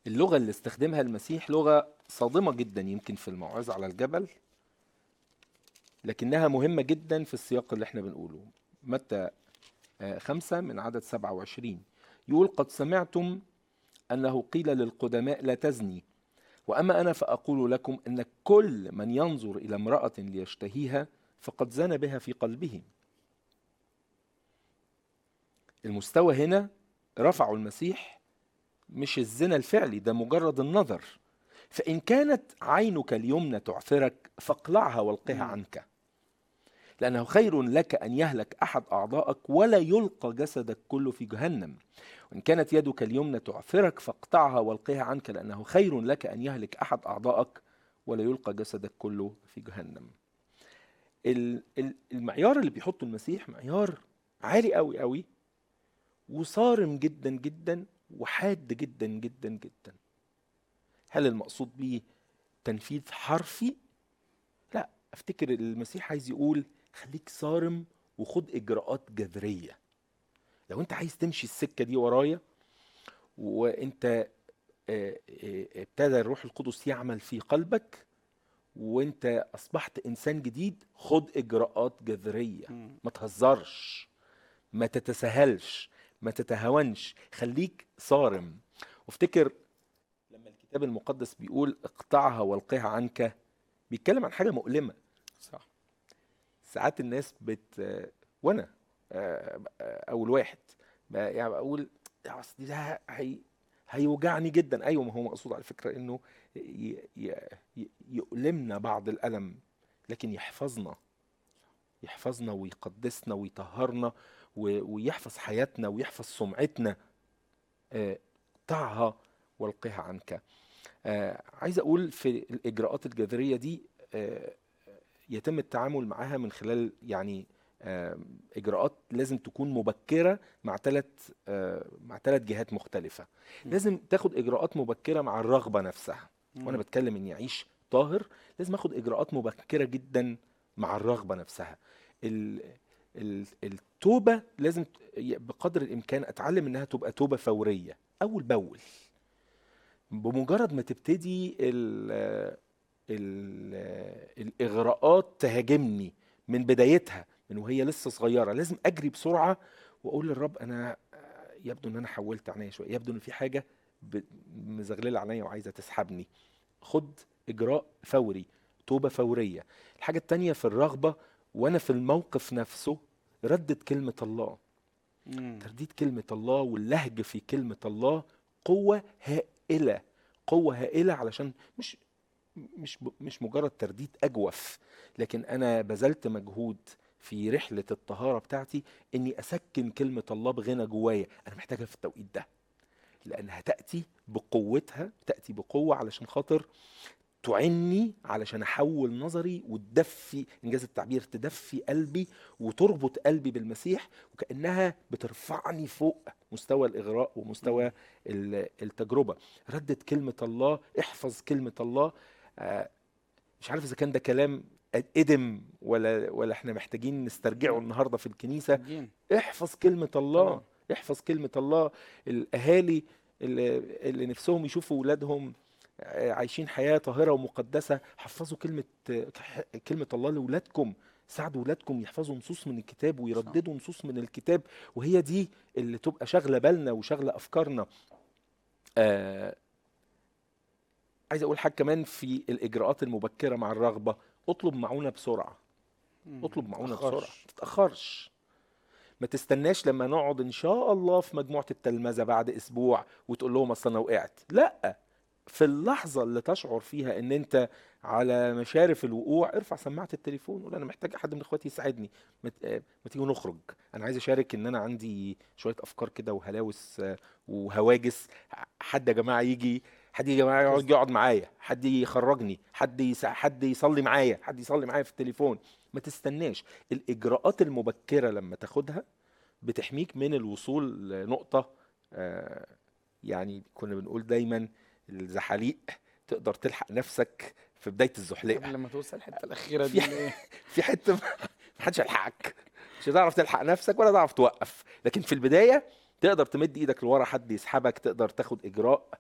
اللغة اللي استخدمها المسيح لغة صادمة جدا يمكن في الموعظة على الجبل لكنها مهمة جدا في السياق اللي احنا بنقوله متى آه، خمسة من عدد سبعة وعشرين يقول قد سمعتم أنه قيل للقدماء لا تزني وأما أنا فأقول لكم أن كل من ينظر إلى امرأة ليشتهيها فقد زنى بها في قلبه المستوى هنا رفعوا المسيح مش الزنا الفعلي ده مجرد النظر فإن كانت عينك اليمنى تعثرك فاقلعها والقها مم. عنك لأنه خير لك أن يهلك أحد أعضائك ولا يلقى جسدك كله في جهنم وإن كانت يدك اليمنى تعثرك فاقطعها والقها عنك لأنه خير لك أن يهلك أحد أعضائك ولا يلقى جسدك كله في جهنم ال- ال- المعيار اللي بيحطه المسيح معيار عالي قوي قوي وصارم جدا جدا وحاد جدا جدا جدا هل المقصود بيه تنفيذ حرفي لا افتكر المسيح عايز يقول خليك صارم وخد اجراءات جذريه لو انت عايز تمشي السكه دي ورايا وانت آه، آه، ابتدى الروح القدس يعمل في قلبك وانت اصبحت انسان جديد خد اجراءات جذريه مم. ما تهزرش ما تتساهلش ما تتهاونش خليك صارم وافتكر لما الكتاب المقدس بيقول اقطعها والقها عنك بيتكلم عن حاجه مؤلمه صح ساعات الناس بت وانا آه، آه، اول واحد ب- يعني بقول يا اصل ده هي هيوجعني جدا ايوه ما هو مقصود على فكره انه ي... ي... ي- يؤلمنا بعض الالم لكن يحفظنا يحفظنا ويقدسنا ويطهرنا و... ويحفظ حياتنا ويحفظ سمعتنا آه، قطعها والقها عنك آه، عايز اقول في الاجراءات الجذريه دي آه، يتم التعامل معاها من خلال يعني آه، اجراءات لازم تكون مبكره مع ثلاث مع ثلاث جهات مختلفه م. لازم تاخد اجراءات مبكره مع الرغبه نفسها وانا مم. بتكلم اني اعيش طاهر لازم اخد اجراءات مبكره جدا مع الرغبه نفسها ال ال التوبه لازم ت- بقدر الامكان اتعلم انها تبقى توبه فوريه اول باول بمجرد ما تبتدي ال ال الاغراءات تهاجمني من بدايتها من وهي لسه صغيره لازم اجري بسرعه واقول للرب انا يبدو ان انا حولت عينيا شويه يبدو ان في حاجه ب- مزغلله عينيا وعايزه تسحبني خد اجراء فوري توبه فوريه الحاجه التانية في الرغبه وانا في الموقف نفسه ردد كلمه الله مم. ترديد كلمة الله واللهج في كلمة الله قوة هائلة قوة هائلة علشان مش مش مش مجرد ترديد أجوف لكن أنا بذلت مجهود في رحلة الطهارة بتاعتي إني أسكن كلمة الله بغنى جوايا أنا محتاجها في التوقيت ده لأنها تأتي بقوتها تأتي بقوة علشان خاطر تعني علشان احول نظري وتدفي انجاز التعبير تدفي قلبي وتربط قلبي بالمسيح وكانها بترفعني فوق مستوى الاغراء ومستوى ال- التجربه ردد كلمه الله احفظ كلمه الله آه، مش عارف اذا كان ده كلام قدم ولا ولا احنا محتاجين نسترجعه النهارده في الكنيسه محتاجين. احفظ كلمة الله طبعاً. احفظ كلمة الله الأهالي اللي, اللي نفسهم يشوفوا ولادهم عايشين حياة طاهرة ومقدسة حفظوا كلمة كلمة الله لأولادكم ساعدوا ولادكم يحفظوا نصوص من الكتاب ويرددوا نصوص من الكتاب وهي دي اللي تبقى شاغلة بالنا وشاغلة أفكارنا آه عايز أقول حاجة كمان في الإجراءات المبكرة مع الرغبة اطلب معونة بسرعة مم. اطلب معونة متأخرش. بسرعة ما تتأخرش ما تستناش لما نقعد ان شاء الله في مجموعة التلمذة بعد اسبوع وتقول لهم اصل انا وقعت لا في اللحظة اللي تشعر فيها ان انت على مشارف الوقوع ارفع سماعة التليفون قول انا محتاج حد من اخواتي يساعدني ما ت- آه، ما تيجوا نخرج انا عايز اشارك ان انا عندي شوية افكار كده وهلاوس آه، وهواجس حد يا جماعة يجي حد يا جماعة يقعد يقعد معايا حد يخرجني حد يس... حد يصلي معايا حد يصلي معايا في التليفون ما تستناش الاجراءات المبكره لما تاخدها بتحميك من الوصول لنقطه آه، يعني كنا بنقول دايما الزحاليق تقدر تلحق نفسك في بدايه الزحليقه قبل ما توصل الحته الاخيره في- دي اللي إيه؟ في حته محدش هيلحقك مش هتعرف تلحق نفسك ولا تعرف توقف لكن في البدايه تقدر تمد ايدك لورا حد يسحبك تقدر تاخد اجراء